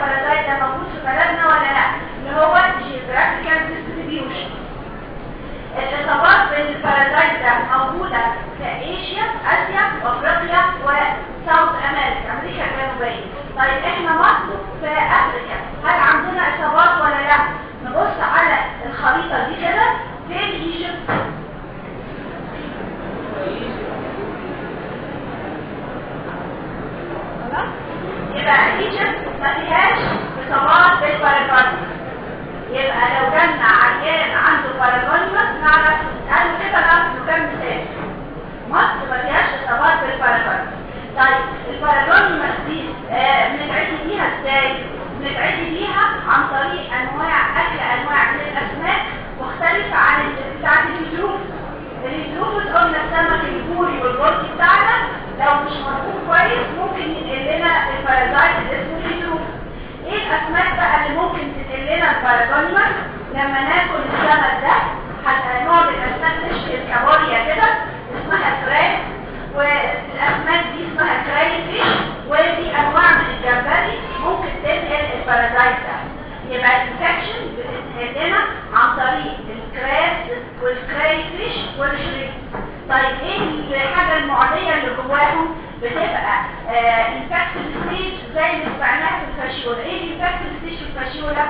البارازايت ده موجود في بلدنا ولا لا اللي هو geographical distribution الاصابات بالبارازايت ده موجودة في ايشيا اسيا وافريقيا وساوث امريكا امريكا الجنوبية طيب احنا مصر في افريقيا هل عندنا اصابات ولا لا نبص على الخريطة دي كده فين ايجيبت خلاص يبقى ايجيبت ما فيهاش اصابات بالبارازايت يبقى لو جالنا عيان عنده بارازونيمس نعرف قالوا كده نعرف انه كان مثال مصر ما فيهاش اصابات بالبارازونيمس طيب البارازونيمس دي آه بنتعدي بيها ازاي؟ بنتعدي بيها عن طريق انواع اكل انواع من الاسماك مختلفة عن ال- بتاعت الهيدروفس الهيدروفس قلنا السمك البوري والبوري بتاعنا لو مش مربوط كويس ممكن ينقل لنا البارازايت اللي اسمه الهيدروفس ايه الاسماك بقى اللي ممكن تنقل لنا البارازونيمس لما ناكل السمك ده حتى نوع من الاسماك تشبه الكابوريا كده اسمها كراك والاسماك دي اسمها كراي فيش ودي انواع من الجمبري ممكن تنقل البارازايت ده يبقى الانفكشن بتتنقل لنا عن طريق الكراس والكراي فيش والشريك طيب ايه الحاجه المعديه اللي جواهم بتبقى انفكتد ستيج زي اللي سمعناها في الفاشيولا ايه الانفكتد ستيج في الفاشيولا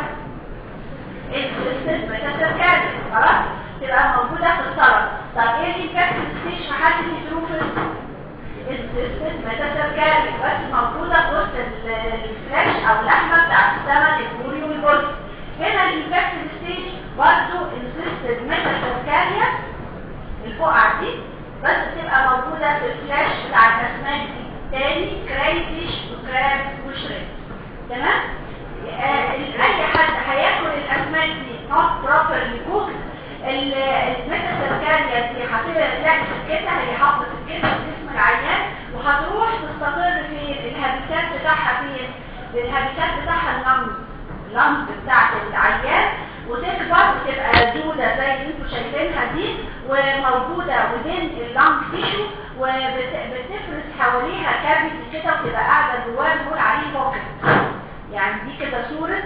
السيستم بتتكاد خلاص تبقى موجوده في السلطه طب ايه الانفكتد ستيج في حد الهيدروفيل السيستم بتتكاد بس موجوده في وسط ال- الفلاش او اللحمه بتاعت السمك البوري والبولي هنا الانفكتد ستيج برضه السيستم ميتاسيركاليا الفقعة دي بس تبقى موجودة في الفلاش بتاع الأسماك دي تاني كرايفيش وكراب وشريك تمام؟ آه، أي حد هياكل الأسماك دي not properly cooked الميتاسيركاليا دي هتلاقي سكتها هي حاطة سكتها في جسم العيان وهتروح تستقر في الهابيتات بتاعها فين؟ الهابيتات بتاعها اللمز اللمز بتاعت العيان وتكبر وتبقى دودة زي اللي انتوا شايفينها دي وموجودة وبين اللانج تيشو وبتفرز حواليها كافيتي كده وتبقى قاعدة جواه بنقول عليه بوكت يعني دي كده صورة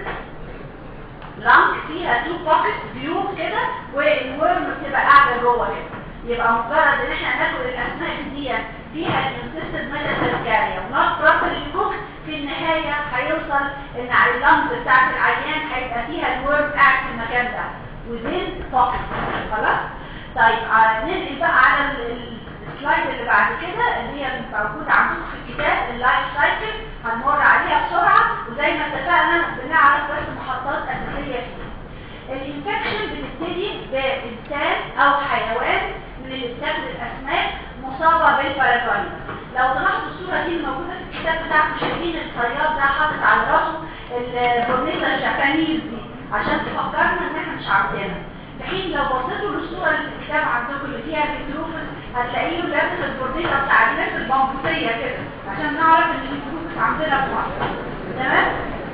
لانج فيها تو بوكت فيو كده والورم بتبقى قاعدة جوه كده يبقى مجرد ان احنا ناكل الاسماك دي فيها الانسيستد ميتاسيركاريا ونوت بروبرلي كوك في النهاية هيوصل ان على اللمز بتاعت العيان هيبقى فيها الورم قاعد في المكان ده وزين بوكت خلاص طيب ع- ننقل بقى على ال- ال- السلايد اللي بعد كده اللي هي موجودة عندكم في الكتاب اللايف سايكل هنمر عليها بسرعة وزي ما اتفقنا بنعرف بس محطات اساسية فيها الانفكشن بتبتدي بإنسان أو حيوان من اللي بتاكل الأسماك مصابة بالبارازايت لو تلاحظوا الصورة دي الموجودة في الكتاب بتاعكم شايفين الصياد ده حاطط على راسه البورنيتا الجابانيز دي عشان تفكرنا ان احنا مش عندنا في حين لو بصيتوا للصورة اللي في الكتاب عندكم اللي فيها الهيدروفس هتلاقيه لابس البورنيتا بتاع الناس البامبوسية كده عشان نعرف ان الهيدروفس عندنا في مصر تمام؟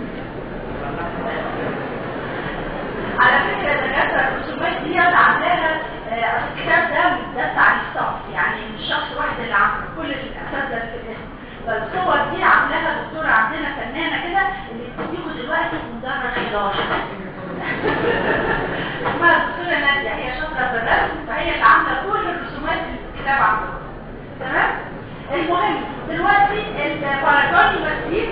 على فكرة الدكاترة الرسومات دي أنا عاملاها آه، الكتاب ده ده بتاع الصف يعني مش شخص واحد اللي عامله كل الأساتذة اللي في الاسم فالصور دي عاملاها دكتورة عندنا فنانة كده اللي بتديكوا دلوقتي في مدرج 11 اسمها الدكتورة نادية هي شاطرة في الرسم فهي اللي عاملة كل الرسومات اللي في الكتاب عندكم تمام؟ المهم دلوقتي الباراجوني مسير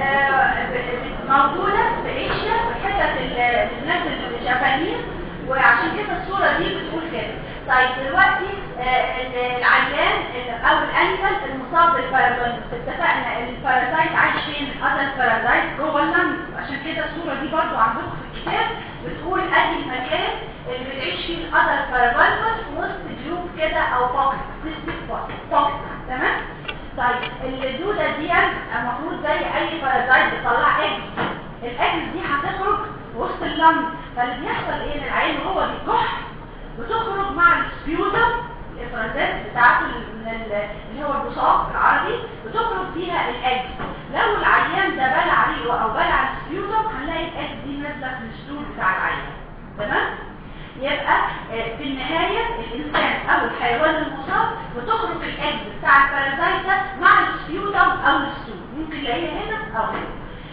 موجودة في ايشيا في حتة ال- الناس الجابانيين وعشان كده الصورة دي بتقول كده طيب دلوقتي آه، ال- العيان ال- او الانيمال المصاب بالبارازايت اتفقنا البارازايت عايش فين هذا البارازايت جوه اللنج عشان كده الصورة دي برضو عندكم في الكتاب بتقول ادي المكان اللي بتعيش فيه الاذر بارازايت في وسط جروب كده او بوكت بوكت تمام طيب الدودة دي المفروض زي اي بارازايت بتطلع اجل الاجل دي هتخرج وسط اللنج فاللي بيحصل ايه ان العين وهو بيكح بتخرج مع السبيوتم الافرازات بتاعته من ال- اللي هو البصاق بالعربي بتخرج فيها الاجل لو العيان ده بلع ريقه او بلع السبيوتم هنلاقي الاجل دي نازله في السلول بتاع العيان تمام يبقى آه، في النهاية الإنسان أو الحيوان المصاب بتخرج الأجل بتاع البارازايت ده مع السبيوتم أو السود ممكن نلاقيها هنا أو هنا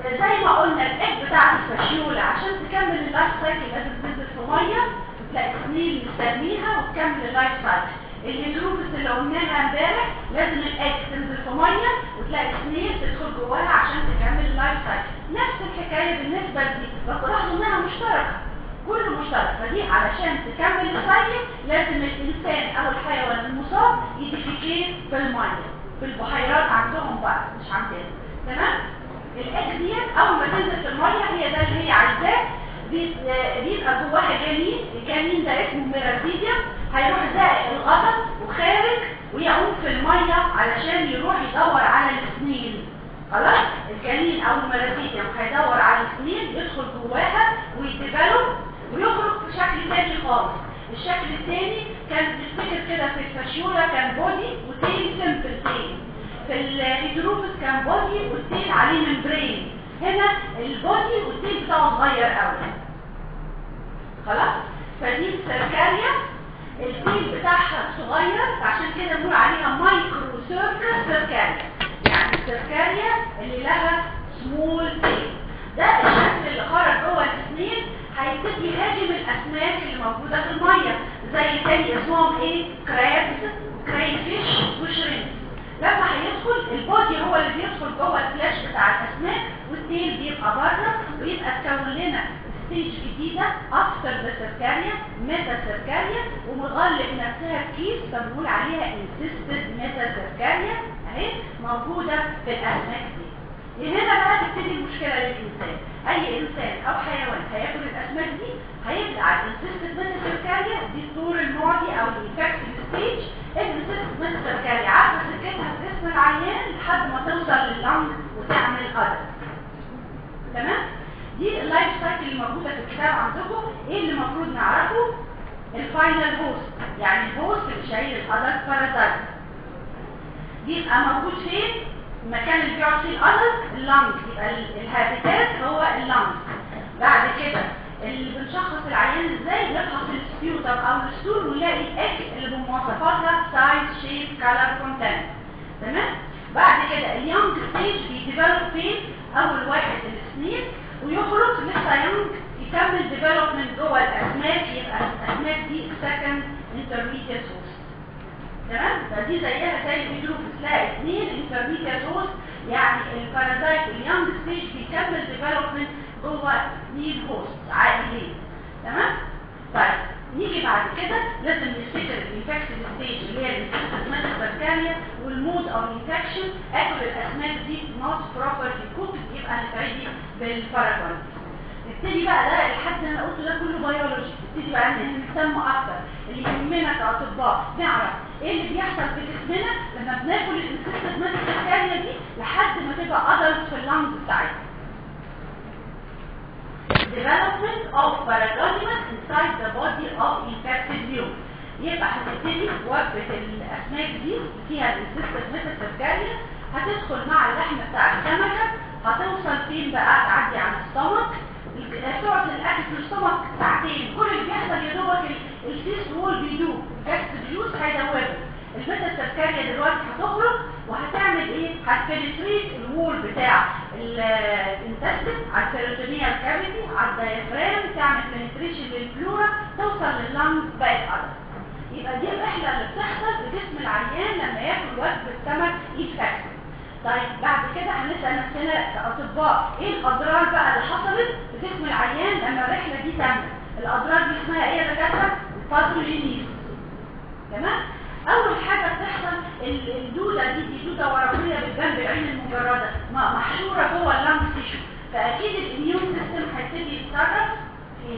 زي ما قلنا الايج بتاع الفاشيولا عشان تكمل اللايف سايكل لازم تنزل في ميه وتلاقي سنين مستنيها وتكمل اللايف سايكل الهيدروفيس اللي قلناها امبارح لازم الايج تنزل في ميه وتلاقي سنين تدخل جواها عشان تكمل اللايف سايكل نفس الحكايه بالنسبه لدي بس لاحظوا انها مشتركه كله مشترك فدي علشان تكمل السايكل لازم الانسان او الحيوان المصاب يديفيكيت في الميه في البحيرات عندهم بقى مش عندنا تمام الاكس ديت اول ما تنزل في الميه هي ده اللي هي عايزاه بيبقى جواها جنين الجنين ده اسمه ميراسيديوم هيروح زائق الغطا وخارج ويعوم في الميه علشان يروح يدور على السنين خلاص الجنين او الميراسيديوم هيدور على السنين يدخل جواها ويتبلو ويخرج في شكل تاني خالص الشكل الثاني كان تفتكر كده في الفاشيولا كان بودي وتيل سمبل تيل في الهيدروفيس كان بودي والتيل عليه ممبرين هنا البودي والتيل بتاعه صغير قوي خلاص فدي السركاريا التيل بتاعها صغير عشان كده بنقول عليها مايكرو سيركل سركاريا يعني السركاريا اللي لها سمول تيل ده الشكل اللي خرج جوه السنين هيبتدي يهاجم الاسماك اللي موجوده في الميه زي تاني اسمهم ايه كرابس كراي فيش وشريمب لما هيدخل البودي هو اللي بيدخل جوه الفلاش بتاع الاسماك والتيل بيبقى بره ويبقى تكون لنا ستيج جديده افتر ذا سيركاريا ميتا سيركاريا ومغلق نفسها في كيس فبنقول عليها انسيستد ميتا سيركاريا اهي موجوده في الاسماك دي هنا بقى تبتدي المشكله للانسان اي انسان او حيوان هياكل الاسماك دي هيبدا الانسيستد ميتا سيركاريا دي الطور المعدي او الانفكتيف ستيج الانسيستد ميتا سيركاريا عارفه سكتها في جسم العيان لحد ما توصل لللنج وتعمل قدر تمام دي اللايف سايكل اللي موجوده في الكتاب عندكم ايه اللي المفروض نعرفه الفاينل هوست يعني الهوست اللي شايل القدر بارازايت بيبقى موجود فين المكان اللي بيقعد فيه القدر اللنج يبقى الهابيتات هو اللنج بعد كده اللي بنشخص العيان ازاي نفحص السبيوتم او الستول ونلاقي الاكل اللي بمواصفاتها سايز شيب كالر كونتنت تمام بعد كده اليونج ستيج بيديفلوب فين اول واحد السنين ويخرج لسه يونج يكمل ديفلوبمنت جوه الاسماك يبقى الاسماك دي سكند انترميديت هوست تمام فدي زيها زي الهيدروفيس تلاقي اثنين انترميديت هوست يعني البارازايت اليونج ستيج بيكمل ديفلوبمنت جوه اثنين هوست عائلين تمام طيب نيجي بعد كده لازم نفتكر الانفكشن ستيج اللي هي الانفكشن بكتيريا والمود او الانفكشن اكل الاسماك دي نوت بروبرلي كوكد يبقى هتعيدي بالباراكويد نبتدي بقى ده لحد انا قلت ده كله بيولوجي نبتدي بقى نهتم اكتر اللي يهمنا كاطباء نعرف ايه اللي بيحصل في جسمنا لما بناكل الانسكتد بكتيريا دي لحد ما تبقى ادلت في اللنجز بتاعتنا development of paradigma inside the body of infected human يبقى هتبتدي وجبة الأسماك دي فيها الانسيستد ميتاسيركاريا هتدخل مع اللحم بتاع السمكة هتوصل فين بقى تعدي على الستمك تقعد الأكل في الستمك ساعتين كل اللي بيحصل يا دوبك الفيس وول بيدوب جاست بيوز هيدوبه الميتاسيركاريا دلوقتي هتخرج وهتعمل ايه؟ هتبنتريت الوول بتاع الانتستين على البيروتونيال كافيتي على الديافرام تعمل بنتريشن للفلورا توصل لللنج بقت قدر يبقى دي الرحله اللي بتحصل في جسم العيان لما ياكل وجبه سمك يتفكس طيب بعد كده هنسال نفسنا كاطباء ايه الاضرار بقى اللي حصلت في جسم العيان لما الرحله دي تمت الاضرار دي اسمها ايه يا دكاتره الباثوجينيز تمام اول حاجه بتحصل الدوده دي دي دوده ورقيه بالجنب العين المجرده محشوره جوه اللنج تيشو فاكيد الاميون سيستم هيبتدي يتصرف في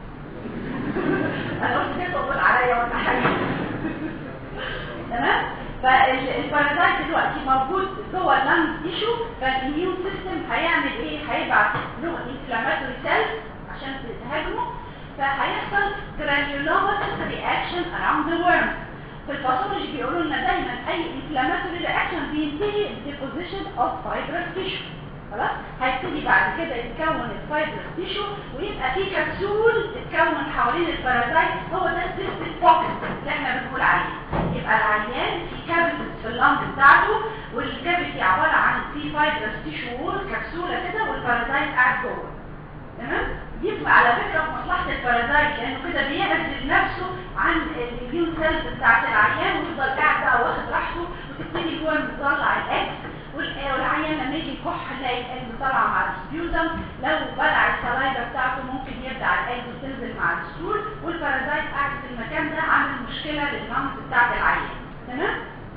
انا قلت كده تقول عليا ولا حاجه تمام فالبارازايت دلوقتي موجود جوه اللنج تيشو فالاميون سيستم هيعمل ايه هيبعت له انفلاماتوري سيلز عشان تهاجمه فهيحصل granulomatous reaction around the worm في الباثولوجي بيقولوا لنا دايما اي انفلاماتوري رياكشن بينتهي ديبوزيشن اوف فايبرس تيشو خلاص هيبتدي بعد كده يتكون الفايبرس تيشو ويبقى في كبسول تتكون حوالين البارازايت هو ده السيستم بوكس اللي احنا بنقول عليه يبقى العيان في كافيتي في اللنج بتاعته والكافيتي عباره عن في فايبرس تيشو وول كبسوله كده والبارازايت البارازايت قاعد جوه تمام دي على فكره في مصلحه البارازايت لانه كده بيعزل نفسه عن الاميون سيلز بتاعت العيان ويفضل قاعد بقى واخد راحته وتبتدي هو تطلع الاكس والعيان لما يجي يكح نلاقي الاكس طالعه مع السبيوزم لو بلع السلايفا بتاعته ممكن يبدع الاكس وتنزل مع الستول والبارازايت قاعد في المكان ده عامل مشكله لللمس بتاعت العيان تمام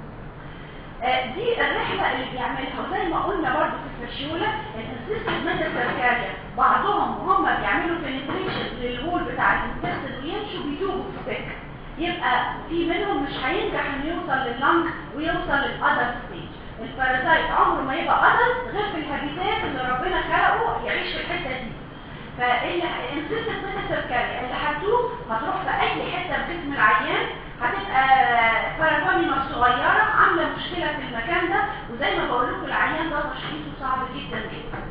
آه دي الرحلة اللي بيعملها وزي ما قلنا برضو في الفشيولة الانسيستد ميتاسيركاريا بعضهم وهم بيعملوا بنتريشن للوول بتاع الانتستد ويمشوا بيدوبوا في السكة يبقى في منهم مش هينجح انه يوصل لللنج ويوصل للادلت ستيج البارازايت عمره ما يبقى ادلت غير في الهابيتات اللي ربنا خلقه يعيش في الحتة دي فالانسيستد ميتاسيركاريا اللي هتدوب هتروح في اي حتة في جسم العيان هتبقى بارافامينا صغيرة عاملة مشكلة في المكان ده وزي ما بقول لكم العيان ده تشخيصه صعب جدا جدا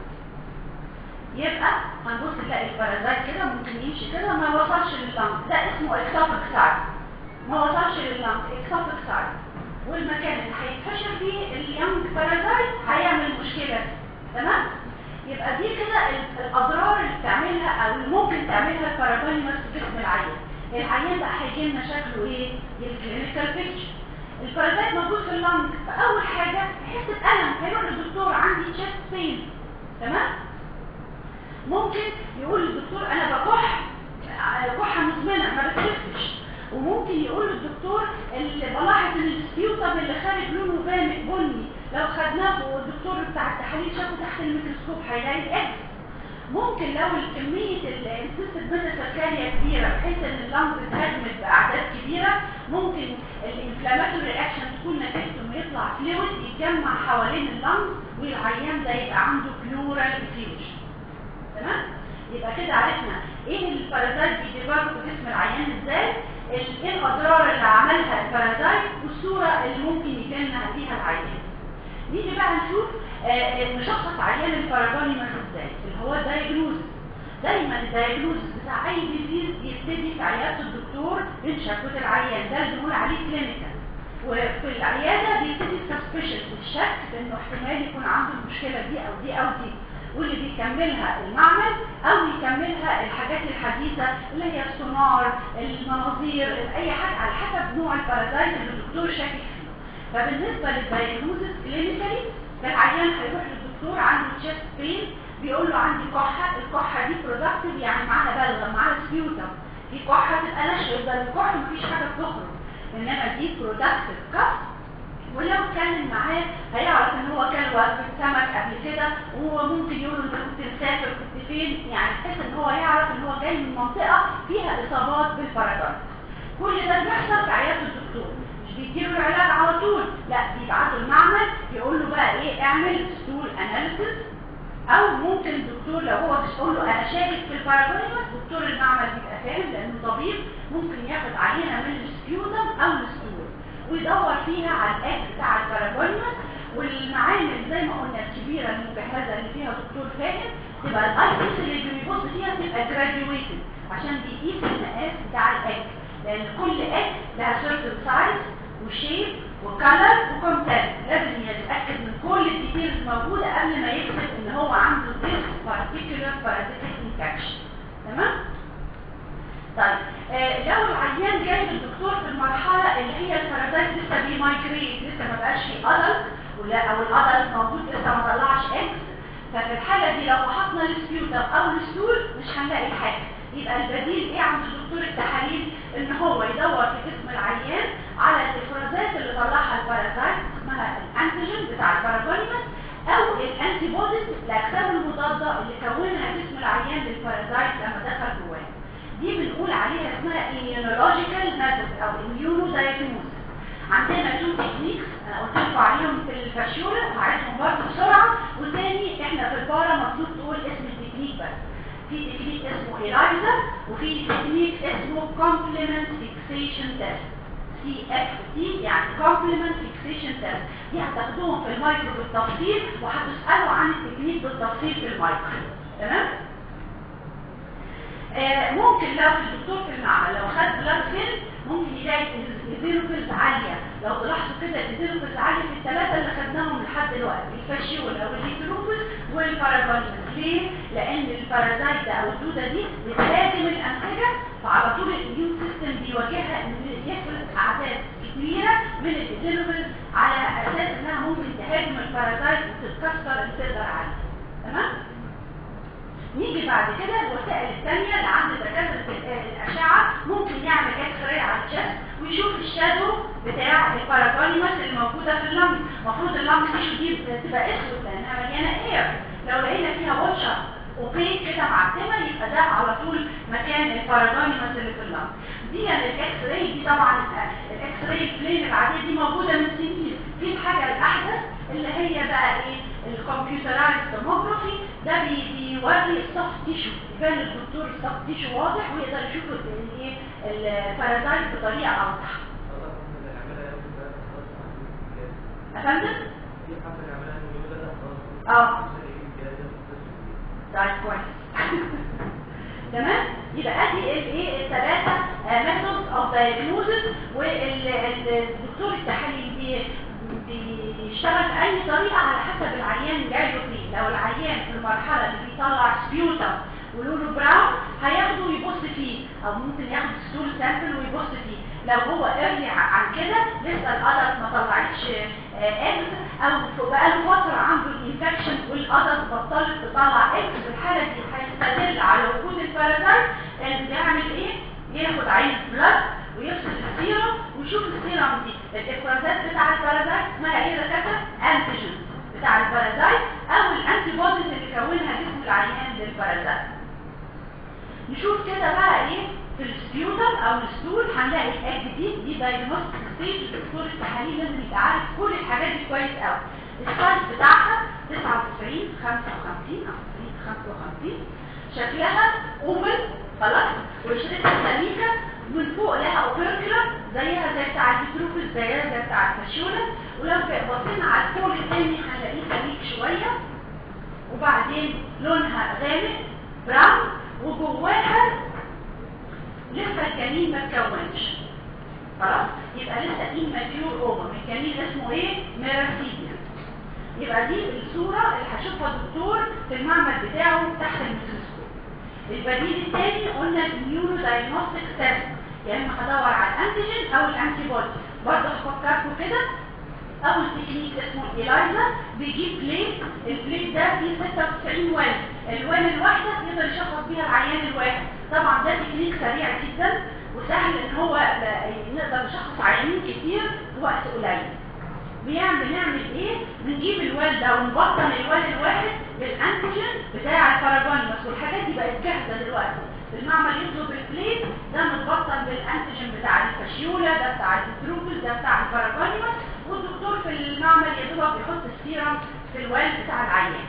يبقى هنبص نلاقي البارازايت كده ممكن يمشي كده ما وصلش لللنج ده اسمه اكتوبيك سايد ما وصلش لللنج اكتوبيك سايد والمكان اللي هيتفشل فيه اليانج بارازايت هيعمل مشكلة تمام يبقى دي كده الاضرار اللي بتعملها او اللي ممكن تعملها البارافامينا في جسم العيان العيان بقى هيجي لنا شكله ايه الكلينيكال بيكتشر البارازايت موجود في اللنج فاول حاجه يحس بالم هيروح للدكتور عندي تشيست بين تمام ممكن يقول للدكتور انا بكح كحه مزمنه ما بتخفش وممكن يقول للدكتور اللي بلاحظ ان السبيوتم اللي خارج لونه غامق بني لو خدناه والدكتور بتاع التحاليل شافه تحت الميكروسكوب هيلاقي الاكس ممكن لو كمية الانسيستد ميتاسكاريا كبيرة بحيث ان اللنج اتهاجمت باعداد كبيرة ممكن الانفلاماتوري رياكشن تكون نتيجته انه يطلع فلويد يتجمع حوالين اللنج والعيان ده يبقى عنده بلورال افيوجن تمام؟ يبقى كده عرفنا ايه البارازايت بيديفلوب في جسم العيان ازاي ايه الاضرار اللي عملها البارازايت والصورة اللي ممكن يجيلنا فيها العيان نيجي بقى نشوف آه نشخص عيان البارابونيمس ازاي اللي هو الدايجنوز دايما الدايجنوز بتاع اي ديزيز يبتدي في عياده الدكتور من شكوى العيان ده اللي بنقول عليه كلينيكال وفي العياده بيبتدي سسبشن الشك انه احتمال يكون عنده المشكله دي او دي او دي واللي بيكملها المعمل او يكملها الحاجات الحديثه اللي هي السونار المناظير اي حاجه على حسب نوع البارازايت اللي الدكتور شاكك فيه فبالنسبه للدايجنوزس كلينيكالي العيان هيروح للدكتور عنده تشيست بين بيقول له عندي كحه الكحه دي برودكتيف يعني معاها بلغم معاها سبيوتم في كحه تبقى ناشفه يفضل الكح مفيش حاجه بتخرج انما دي برودكتيف كف ولو اتكلم معاه هيعرف ان هو كان وجبه سمك قبل كده وهو ممكن يقول له انت كنت مسافر كنت فين يعني بحيث ان هو يعرف ان هو جاي من منطقه فيها اصابات بالبارازايت كل ده بيحصل في عياده الدكتور مش بيديله العلاج على طول لا بيبعته المعمل يقول له بقى ايه اعمل ستول اناليسيس او ممكن الدكتور لو هو بيقول له انا شاكك في البارابونيمس دكتور المعمل بيبقى فاهم لانه طبيب ممكن ياخد عينه من السبيوتم او الستول ويدور فيها على الاكل بتاع البارابونيمس والمعامل زي ما قلنا الكبيره المجهزه اللي فيها دكتور فاهم تبقى الاي بيس اللي بيبص فيها تبقى جراديويتد عشان بيقيس المقاس بتاع الاكل لان كل اكل لها سيرتن سايز وشيب وكلر وكونتنت لازم يتاكد من كل الديتيلز موجوده قبل ما يكتب ان هو عنده this particular parasitic infection تمام طيب آه لو العيان جاي للدكتور في المرحله اللي هي البارازايت لسه بيمايجريت لسه ما بقاش في ادلت ولا او الادلت موجود لسه ما طلعش اكس ففي الحاله دي لو فحصنا السبيوتم او الستول مش هنلاقي حاجه يبقى البديل ايه عند دكتور التحاليل ان هو يدور في جسم العيان على الافرازات اللي طلعها البارازايت اسمها الانتيجين بتاع البارابونيمس او الانتي بوديز الاجسام المضاده اللي كونها جسم العيان للبارازايت لما دخل جواه دي بنقول عليها اسمها immunological method او immuno diagnosis عندنا تو تكنيكس انا قلت لكم عليهم في الفاشيولا وهعيدهم برضه بسرعه وتاني احنا في البارا مطلوب تقول اسم التكنيك بس في تكنيك اسمه إلايزا وفي تكنيك اسمه complement fixation test CFT يعني complement fixation test دي هتاخدوهم في المايكرو بالتفصيل وهتسألوا عن التكنيك بالتفصيل في المايكرو تمام؟ آه ممكن لو الدكتور في المعمل لو خد بلاد فيلم ممكن يلاقي الايزينوفيلز عاليه لو تلاحظوا كده الايزينوفيلز عاليه في الثلاثه اللي خدناهم لحد دلوقتي الفاشيول او الايزينوفيلز والباراجونيمس ليه لان البارازايت او الدوده دي بتهاجم الانسجه فعلى طول الاميون سيستم بيواجهها ان يفرز اعداد كبيره من الايزينوفيلز على اساس انها ممكن تهاجم البارازايت وتتكسر الفلتر عليه تمام نيجي بعد كده الوسائل الثانيه اللي عند دكاتره الاشعه ممكن يعمل اكس راي على الجسم ويشوف الشادو بتاع الباراجونيمس اللي موجوده في اللمس المفروض اللمس دي بتبقى اسود لانها مليانه اير لو لقينا فيها وشة اوبيك كده معتمه يبقى ده على طول مكان الباراجونيمس اللي في اللمس دي الاكس راي دي طبعا الاكس راي البلين العاديه دي موجوده من سنين في الحاجه الاحدث اللي هي بقى ايه الكمبيوترايز توموجرافي ده بيوري السوفت تيشو يبان للدكتور السوفت تيشو واضح ويقدر يشوف الايه البارازايت بطريقه اوضح افندم اه طيب كويس تمام يبقى ادي الايه الثلاثه ميثودز اوف دايجنوزز والدكتور التحاليل بيشتغل بأي طريقة على حسب العيان جاي له فيه لو العيان في المرحلة اللي بيطلع سبيوتم ولونه براون هياخده ويبص فيه او ممكن ياخد ستول سامبل ويبص فيه لو هو ايرلي عن كده لسه الادلت ما طلعتش اكس او بقاله فترة عنده الانفكشن والادلت بطلت تطلع اكس في الحالة دي هيستدل على وجود البارازايت ان يعمل ايه ياخد عين بلاد ويفصل السيرم ويشوف السيرم دي الافرازات بتاع البارازايت اسمها ايه دكاتره انتيجين بتاع البارازايت او الانتي بوديز اللي كونها جسم العيان للبارازايت نشوف كده بقى ايه في السبيوتم او الستول هنلاقي الاج دي دي دايجنوستيك ستيج دكتور التحاليل لازم يبقى عارف كل الحاجات دي كويس قوي السايز بتاعها 99 55 او 55 شكلها اوبن خلاص وشريطها سميكه من فوق لها اوبركلا زيها زي بتاع الفيتروفيس زيها زي بتاع الفاشيولا ولو بصينا على الفول الثاني هنلاقيه سميك شويه وبعدين لونها غامق براون وجواها لسه الجنين ما اتكونش خلاص يبقى لسه دي ماتيور اوفر الجنين اسمه ايه ميراسيديا يبقى دي الصوره اللي هشوفها الدكتور في المعمل بتاعه تحت الميكروسكوب البديل الثاني قلنا الاميونو دايجنوستيك تيست يا اما هدور على الانتيجين او الانتي بودي برضه هفكركم كده اول تكنيك اسمه الايلايزا بيجيب بليت البليت ده فيه 96 وان الوان الواحده يقدر يشخص بيها العيان الواحد طبعا ده تكنيك سريع جدا وسهل ان هو نقدر نشخص عيانين كتير في وقت قليل بيعمل نعمل ايه بنجيب الوال ده ونبطن الوال الواحد بالانتيجين بتاع الباراجونيمس والحاجات دي بقت جاهزه دلوقتي المعمل يطلب البليت ده متبطن بالانتيجين بتاع الفاشيولا ده بتاع الفيتروفيل ده بتاع الباراجونيمس والدكتور في المعمل يا دوبك بيحط السيرم في الوال بتاع العيان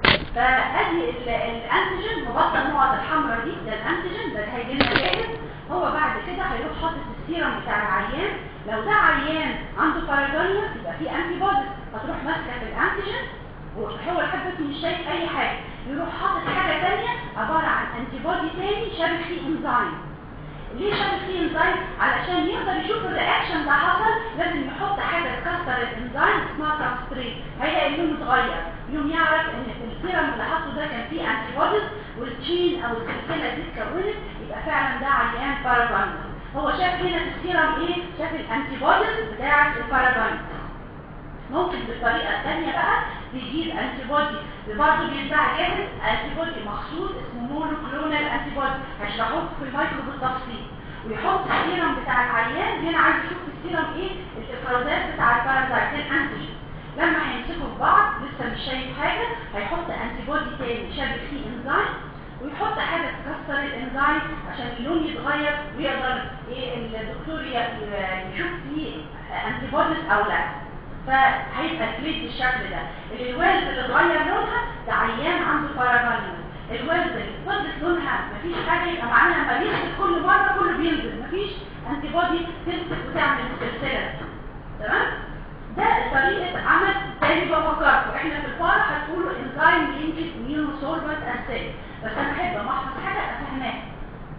فادي الانتيجين مبطن النقط الحمراء دي ده الانتيجين ده هيجي لنا جاهز هو بعد كده هيروح حاطط السيرم بتاع العيان لو ده عيان عنده باراجونيمس يبقى فيه انتي بوديز هتروح ماسكه في الانتيجين وهو لحد دلوقتي مش شايف اي حاجه يروح حاطط حاجه ثانيه عباره عن انتي بودي ثاني شابك فيه انزيم ليه شابك فيه انزيم علشان يقدر يشوف الرياكشن ده حصل لازم يحط حاجه تكسر الانزيم اسمها ترانسفرين هيلاقي لونه اتغير يوم يعرف ان السيرم اللي حاطه ده كان فيه انتي بوديز والتشين او السلسله دي اتكونت يبقى فعلا ده عيان باراجونيمس هو شاف هنا في السيرم ايه شاف الانتي بوديز بتاعه الباراجونيمس ممكن بالطريقه الثانيه بقى بيجيب انتي بودي برضه بيتباع جاهز انتي بودي مخصوص اسمه مونوكلونال انتي بودي هشرحه في المايكرو بالتفصيل ويحط السيرم بتاع العيان هنا عايز يشوف في السيرم ايه الافرازات بتاع البارازايت الانتيجين لما هيمسكوا في بعض لسه مش شايف حاجه هيحط انتي بودي تاني شابك فيه انزيم ويحط حاجه تكسر الانزيم عشان اللون يتغير ويقدر ايه الدكتور يشوف فيه انتي بوديز او لا فهيبقى الكليت بالشكل ده الوالد اللي اتغير لونها ده عيان عنده باراجونيمس الوالد اللي فضلت لونها مفيش حاجه يبقى معناها لما بيغسل كل مره كله بينزل مفيش انتي بودي تمسك وتعمل السلسله تمام ده طريقه عمل تاني بفكركم احنا في الفار هتقولوا انزيم لينكد اميونو سولفنت اساي بس انا احب امحص حاجه افهمها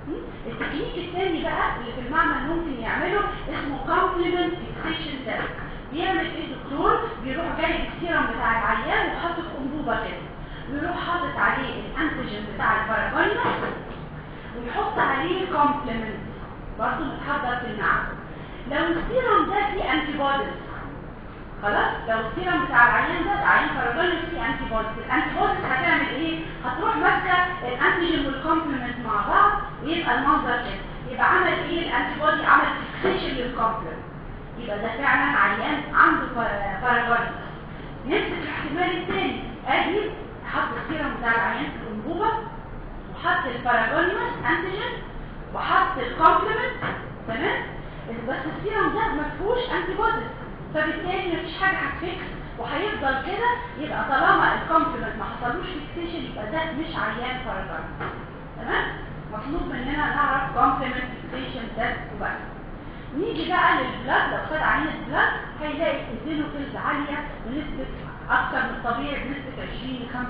التكنيك الثاني بقى اللي في المعمل ممكن يعمله اسمه complement fixation test بيعمل ايه الدكتور بيروح جايب السيرم بتاع العيان وحاطط انبوبه كده ويروح حاطط عليه الانتيجين بتاع الباراجونيوس ويحط عليه كومبلمنت برضه متحضر في المعمل لو السيرم ده فيه انتي بوديز خلاص لو السيرم بتاع العيان ده عيان باراجونيوس فيه انتي بوديز الانتي بوديز هتعمل ايه هتروح ماسكه الانتيجين والكومبلمنت مع بعض ويبقى المنظر كده يبقى عمل ايه الانتي بودي عمل فيكسيشن للكومبلمنت يبقى ده فعلا عيان عنده باراجونيوس نفس الاحتمال الثاني ادي حط السيرم بتاع العيان في الانبوبه وحط الباراجونيوس انتيجين وحط الكومبلمنت تمام بس السيرم ده ما فيهوش انتي بوديز فبالتالي مفيش حاجه هتفكس وهيفضل كده يبقى طالما الكومبلمنت ما حصلوش فيكسيشن يبقى ده مش عيان باراجونيوس تمام مطلوب مننا نعرف كومبلمنت فيكسيشن تيست وبس نيجي بقى للبلاد لو خد عينه بلاد هيلاقي الزينوفيلز عاليه بنسبه اكثر من الطبيعي بنسبه 20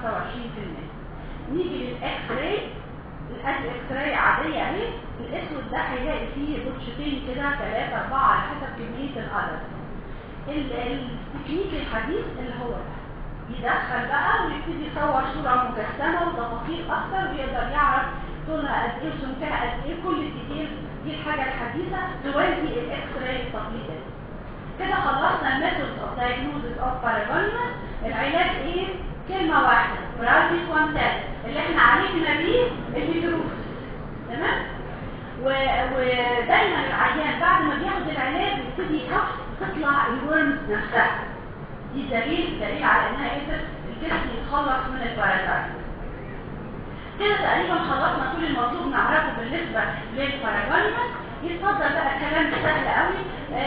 25% نيجي للاكس راي الاكس راي عاديه اهي الاسود ده هيلاقي فيه بوتشتين كده ثلاثه اربعه على حسب كميه العدد التكنيك الحديث اللي هو ده يدخل بقى ويبتدي يصور صوره مجسمه وتفاصيل اكثر ويقدر يعرف طولها قد ايه وسمكها قد ايه كل الديتيلز دي الحاجه الحديثه توازي الاكس راي التقليدي كده خلصنا الميثودز اوف دايجنوزس اوف باراجونيوس العلاج ايه كلمه واحده برازيس وانتال اللي احنا عالجنا بيه الهيدروفس تمام ودايما العيان بعد ما بياخد العلاج يبتدي يخف تطلع الورمز نفسها دي دليل دليل على انها قدر الجسم يتخلص من البارازايت كده تقريبا خلصنا كل المطلوب نعرفه بالنسبه للباراجونيوس يتفضل بقى الكلام سهل قوي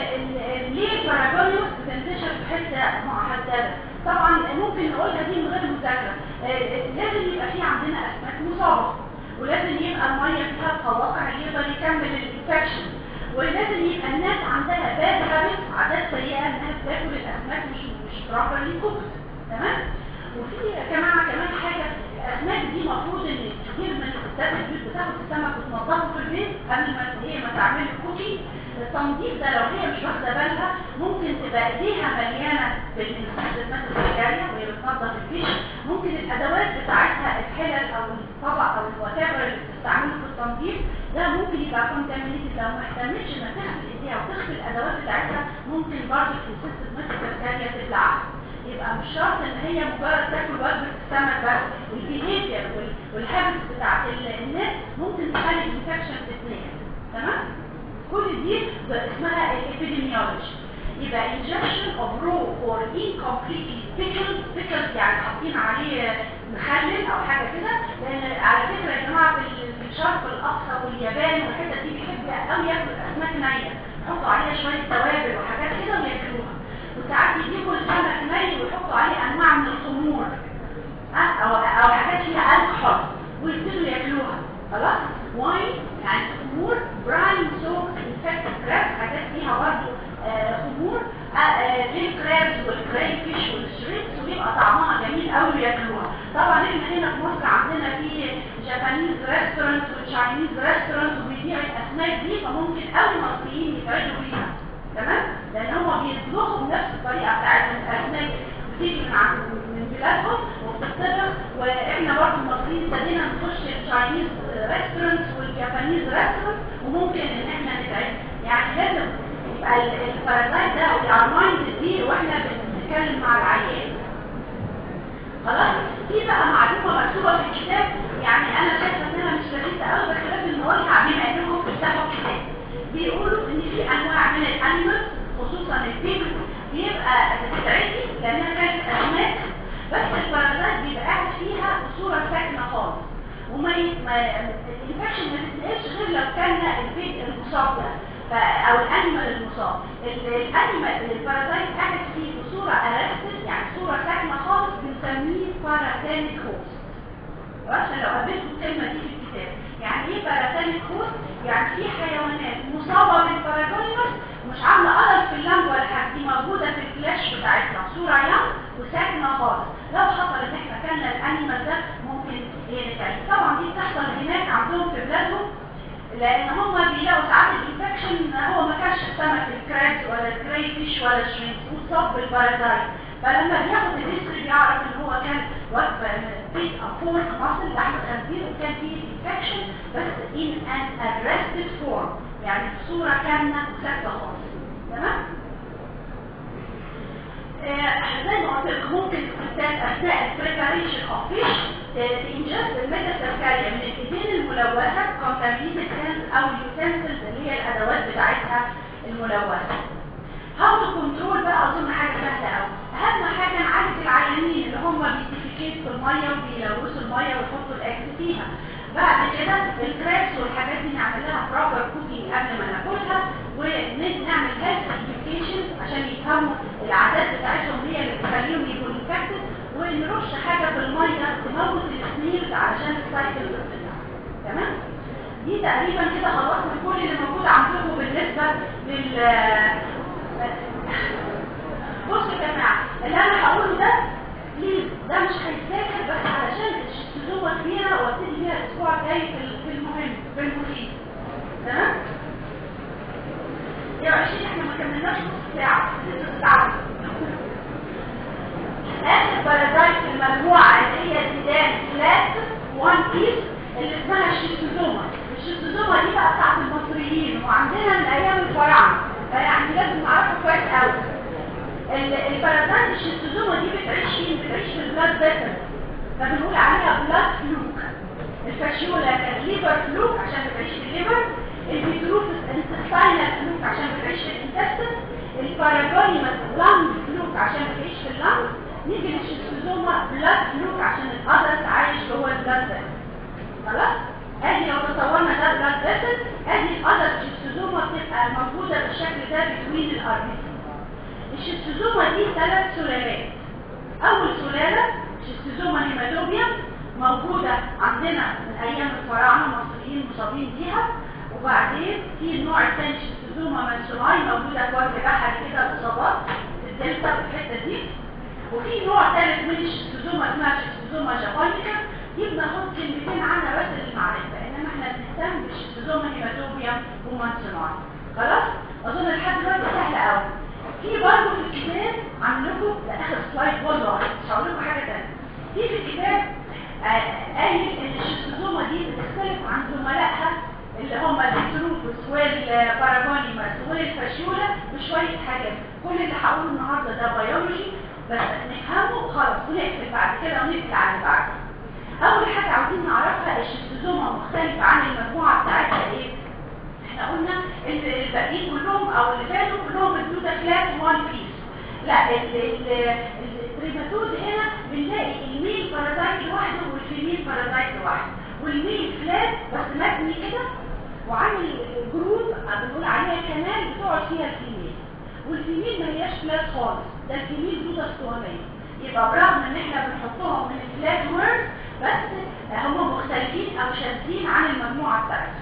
آه ليه الباراجونيوس بتنتشر في حته محدده طبعا ممكن نقولها دي من غير مذاكره آه لازم يبقى في عندنا اسماك مصابه ولازم يبقى الميه فيها القواقع اللي يقدر يكمل الانفكشن ولازم يبقى الناس عندها باد هابت عادات سيئه انها تاكل الاسماك مش مش بروبرلي كوكت تمام وفي يا جماعه كمان حاجه الاسماك دي المفروض ان كتير من الستات البيوت بتاخد السمك وتنضفه في البيت قبل ما هي ما تعمل الكوكي التنظيف ده لو هي مش واخده بالها ممكن تبقى ايديها مليانه بالمستخدمات التجاريه وهي بتنظف الفيش ممكن الادوات بتاعتها الحلل او الطبق او الواتيفر اللي بتستعمله في التنظيف ده ممكن يبقى كونتامينيتد لو ما اهتمتش انها تغسل ايديها وتغسل الادوات بتاعتها ممكن برضه المستخدمات التجاريه تبلعها يبقى مش شرط ان هي مجرد تاكل وجبه السمك بس البيهيفير والهابتس بتاعت الناس ممكن تخلي الانفكشن تتنقل تمام كل دي اسمها الابيديميولوجي يبقى injection of raw or incompletely pickled pickled يعني حاطين عليه مخلل او حاجه كده لان على فكره يا جماعه في الشرق الاقصى واليابان والحتت دي بيحبوا قوي ياكلوا الاسماك نيه يحطوا عليها شويه توابل وحاجات كده وياكلوها وساعات يجيبوا السمك ني ويحطوا عليه انواع من الخمور او او حاجات فيها الكحول ويبتدوا ياكلوها خلاص واين يعني خمور براين سوك انفكتد كراب حاجات فيها برضه آه خمور للكرابز والكراي فيش والشريبس ويبقى طعمها جميل قوي وياكلوها طبعا احنا هنا في مصر عندنا في جابانيز ريستورانت وتشاينيز ريستورانت وبيبيعوا الاسماك دي فممكن قوي المصريين يتعدوا بيها تمام لان هم بيطبخوا بنفس الطريقه بتاعت الاسماك بتيجي من عند من بلادهم وبتطبخ واحنا برضه المصريين ابتدينا نخش التشاينيز ريستورانت والجابانيز ريستورانت وممكن ان احنا نتعد يعني لازم يبقى البارازايت ده والارمايند دي واحنا بنتكلم مع العيان خلاص في بقى معلومه مكتوبه في الكتاب يعني انا شايفه انها مش لذيذه قوي بس لازم نقولها بما انكم بتفتحوا الكتاب بيقولوا ان في انواع من الانيمالز خصوصا البيج بيبقى بتتعدي لانها كانت اسماك بس البارازايت بيبقى قاعد فيها بصوره ساكنه خالص وما الانفكشن ما تتنقلش غير لو كان البيج المصاب ده او الانيمال المصاب الانيمال البارازايت قاعد فيه بصوره ارستد يعني صوره ساكنه خالص بنسميه باراسينيك هوست عشان لو قابلتوا الكلمه دي في الكتاب يعني ايه باراسينيك هوست يعني في حيوانات مصابه بالباراجونيوس مش عامله قلق في اللنج ولا حاجه دي موجوده في الفلاش بتاعتنا صوره يوم وساكنه خالص لو حصل ان احنا كلنا الانيمال ده ممكن هي نتعيش طبعا دي بتحصل هناك عندهم في بلادهم فيش ولا شرينك وصاب بالبارازايت فلما بياخد الهيستوري بيعرف ان هو كان بيت افورك مصل لحم خنزير وكان فيه انفكشن بس in an arrested form يعني بصورة كاملة وثابتة خالص تمام؟ زي ما قلت لكم ممكن الانسان اثناء البريباريشن اوف فيش انجاز الميتاسيركاليا من الايدين الملوثه كونتامينيتد هاند او اليوتنسلز اللي هي الادوات بتاعتها الملوثه هاو تو كنترول بقى اظن حاجه سهله قوي اهم حاجه نعالج العيانين اللي هم بيديفيكيت في الميه وبيلوثوا الميه ويحطوا الاكل فيها بعد كده الكراكس والحاجات دي نعمل لها بروبر كوكينج قبل ما ناكلها ونعمل هيلث اديوكيشن عشان يفهموا العادات بتاعتهم هي اللي بتخليهم يبقوا انفكتد ونرش حاجه في الميه تموت السنيلز علشان السايكل تمام دي تقريبا كده خلصنا كل اللي موجود عندكم بالنسبه لل بصوا يا جماعه اللي انا هقوله ده بليز ده مش هيتذاكر بس علشان الشذوذه كبيره وابتدي بيها الاسبوع الجاي في المهم في المفيد تمام يا عشرين احنا ما كملناش نص ساعه لسه ساعه اخر بارازايت في المجموعه اللي هي الديدان فلات وان بيس اللي اسمها الشيستوزوما الشيستوزوما دي بقى بتاعت المصريين وعندنا من ايام الفراعنه فيعني لازم نعرفها كويس قوي البارازايت الشيستوزوما دي بتعيش فين بتعيش في البلاد فيسل فبنقول عليها بلاد فلوك الفاشيولا كانت ليفر فلوك عشان بتعيش في الليفر البيتروفس انتستاينال فلوك عشان بتعيش في الانتستين الباراجونيمس لانج فلوك عشان بتعيش في اللانج نيجي للشيستوزوما بلاد فلوك عشان الادرس عايش جوه البلاد فيسل خلاص ادي لو تصورنا ده بلاد فيسل ادي الادرس شيستوزوما بتبقى موجوده بالشكل ده بتوين الاربيسي الشيستوزوما دي ثلاث سلالات اول سلاله شيستوزوما هيماتوبيا موجوده عندنا من ايام الفراعنه المصريين مصابين بيها وبعدين في النوع الثاني شيستوزوما مانسوناي موجوده في وجه بحري كده الاصابات في الدلتا في الحته دي وفي نوع ثالث من الشيستوزوما اسمها شيستوزوما جابونيكا دي بناخد كلمتين عنها بس للمعرفه انما احنا بنهتم بالشيستوزوما هيماتوبيا ومانسوناي خلاص اظن لحد دلوقتي سهله قوي في برضه في الكتاب عامل لكم ده اخر سلايد والله مش هقول لكم حاجه ثانيه في في الكتاب قايل ان الشيستوزوما دي بتختلف عن زملائها اللي هم البيتروفوس والباراجونيماس والفاشيولا بشويه حاجات كل اللي هقوله النهارده ده بيولوجي بس نفهمه خلاص ونقفل بعد كده ونقفل على اللي بعده اول حاجه عاوزين نعرفها الشيستوزوما مختلفه عن المجموعه بتاعتها ايه احنا قلنا ان الباقيين كلهم او اللي فاتوا كلهم الدودا فلات وان بيس لا التريماتود هنا بنلاقي الميل بارازايت لوحده والفيميل بارازايت لوحده والميل فلات بس مبني كده وعامل جروب بنقول عليها كنال بتقعد فيها الفيميل والفيميل ما هياش فلات خالص ده الفيميل دودا اسطوانيه يبقى برغم ان احنا بنحطهم من الفلات وورد بس هم مختلفين او شاذين عن المجموعه بتاعتهم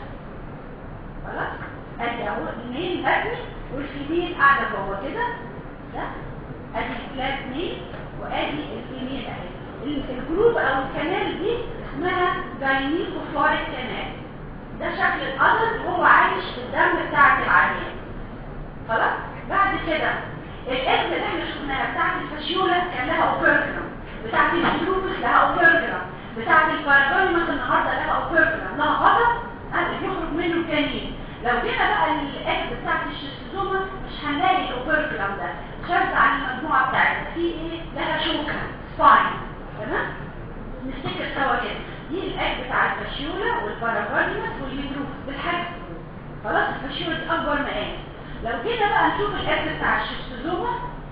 خلاص ادي اهو الميل مبني والفيميل قاعده جوه كده ده ادي الفلات ميل وادي الفيميل اهي الجروب او الكنال دي اسمها جاينيكوفلوريك كنال ده شكل القدر وهو عايش في الدم بتاعت العيان خلاص بعد كده الاكل اللي احنا شفناها بتاعت الفاشيولا كان لها اوبركلم بتاعت الجلوبس لها اوبركلم بتاعت الباراجونيمس النهارده لها اوبركلم لها غطا اللي بيخرج منه الجنين لو جينا بقى الاكل بتاعت الشيستوزوما مش هنلاقي الاوبركلم ده شاذ عن المجموعه بتاعتنا في ايه لها شوكه سباين تمام نفتكر سوا كده دي الاكل بتاع الفاشيولا والباراجونيمس والميتروفس بالحجم خلاص الفاشيولا دي اكبر مقاس لو جينا بقى نشوف الاكل بتاع الشيستوزوما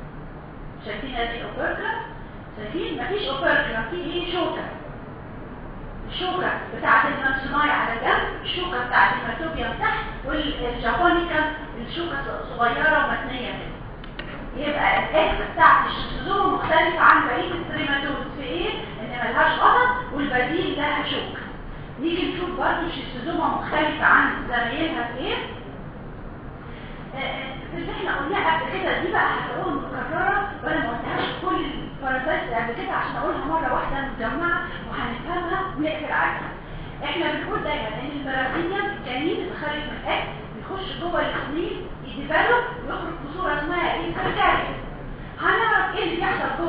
شايفين ادي الاوبركلم شايفين مفيش اوبركلم في ايه شوكه الشوكة بتاعت المنسوناي على جنب الشوكة بتاعت الماتوبيا تحت والجابونيكا الشوكة صغيرة ومتنية كده يبقى الاكس بتاعت الشيستوزوما مختلفة عن بقية التريماتود في ايه؟ ان ملهاش غطا والبديل لها شوكة نيجي نشوف برضه الشيستوزوما مختلفة عن زمايلها في ايه؟ اللي احنا قلناه قبل كده دي بقى هتقول مكررة وانا ما قلتهاش كل البارازايت قبل كده عشان اقولها مرة واحدة متجمعة وهنفهمها ونقفل عليها احنا بنقول دايما ان البرازيليان الجنين اللي خارج من الاكل بيخش جوه السنين يديفلوب ويخرج بصورة اسمها ايه سيركل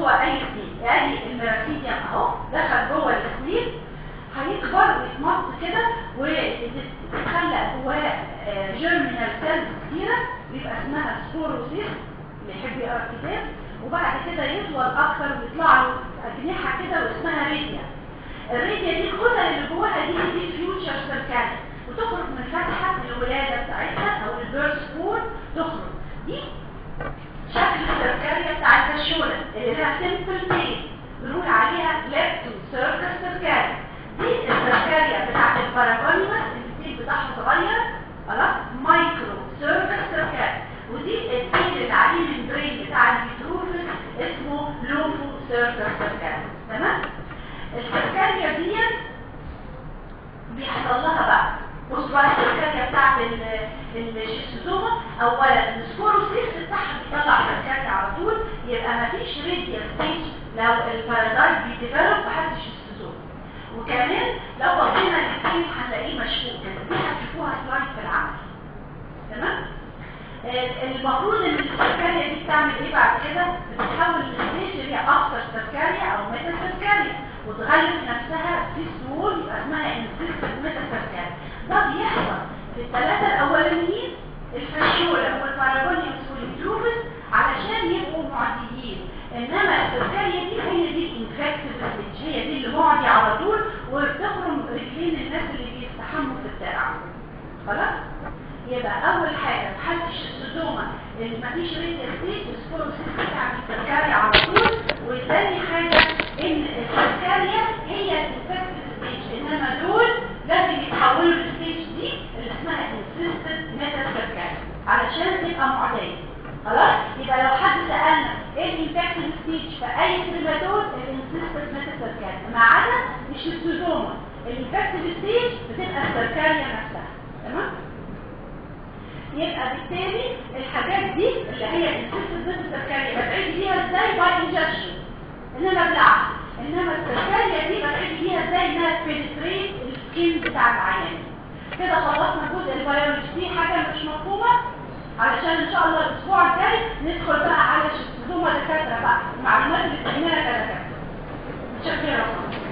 جوه اي سليب ادي الميراسيديوم اهو دخل جوه السليب هيكبر ويتمط كده ويتخلق جواه جيرمينال سيلز كتيره بيبقى اسمها سبوروسيست اللي يحب يقرا الكتاب وبعد كده يطول اكتر ويطلع له اجنحه كده واسمها ريديا الريديا دي الغدد اللي جواها دي دي فيوتشر سيركال وتخرج من فتحه الولاده بتاعتها او البيرث بول تخرج دي شكل السيركاليا بتاعت الشولة اللي لها سيمبل تيل بنقول عليها ليبتو سيركل سيركاليا دي السيركاليا بتاعت الباراجونيمس التيل بتاعها صغير خلاص مايكرو سيركل سيركاليا ودي التيل اللي عليه الممبرين بتاع الفيتروفس اسمه لوفو سيركل سيركاليا تمام السيركاليا دي بيحصل لها بقى بص بقى السيركاليا بتاعت الشيستوزوما اولا السبوروسيس بتاعها بيطلع سيركاليا على طول يبقى مفيش ريديال ستيج لو البارازايت بيديفلوب لحد الشيستوزوما وكمان لو بصينا الاثنين هنلاقيه مشقوق كده دي هتشوفوها سلايد في العمل تمام المفروض ان السيركاليا دي بتعمل ايه بعد كده بتتحول لستيج اللي هي اكثر سيركاليا او ميتا سيركاليا وتغلف نفسها في سمول يبقى اسمها انسيستد ميتا سيركاليا ده بيحصل في الثلاثه الاولانيين الفاشيولا والباراجونيوس والبلوفس علشان يبقوا معديين انما السيركاليا دي هي دي الانفكتيف ستيج هي دي اللي معدي على طول وبتخرم رجلين الناس اللي بيستحموا في الترعه خلاص يبقى اول حاجه في حاله الشيستوزوما اللي مفيش ريديال ستيج والسبوروسيس بتاعت السيركاليا على طول وثاني حاجه ان السيركاليا هي الانفكتيف ستيج انما دول لازم يتحولوا للستيج دي اللي اسمها انسيستد ميتا سيركاليا علشان تبقى معديه خلاص يبقى لو حد سالنا ايه الانفكتيف ستيج في اي سيرماتود الانسيستد ميتا سيركاليا ما عدا الشيستوزوما الانفكتيف ستيج بتبقى السيركاليا نفسها تمام يبقى بالتالي الحاجات دي اللي هي الانسيستد السركارية بتعيد بيها ازاي باي انجكشن انما بالعكس انما السركارية دي بتعيد بيها ازاي انها تبنتريت السكين بتاع العيان كده خلصنا جزء البيولوجي دي حاجة مش مفهومة علشان ان شاء الله الاسبوع الجاي ندخل بقى على الشيستوزوما دكاترة بقى المعلومات اللي بتعملها كدكاترة متشكرة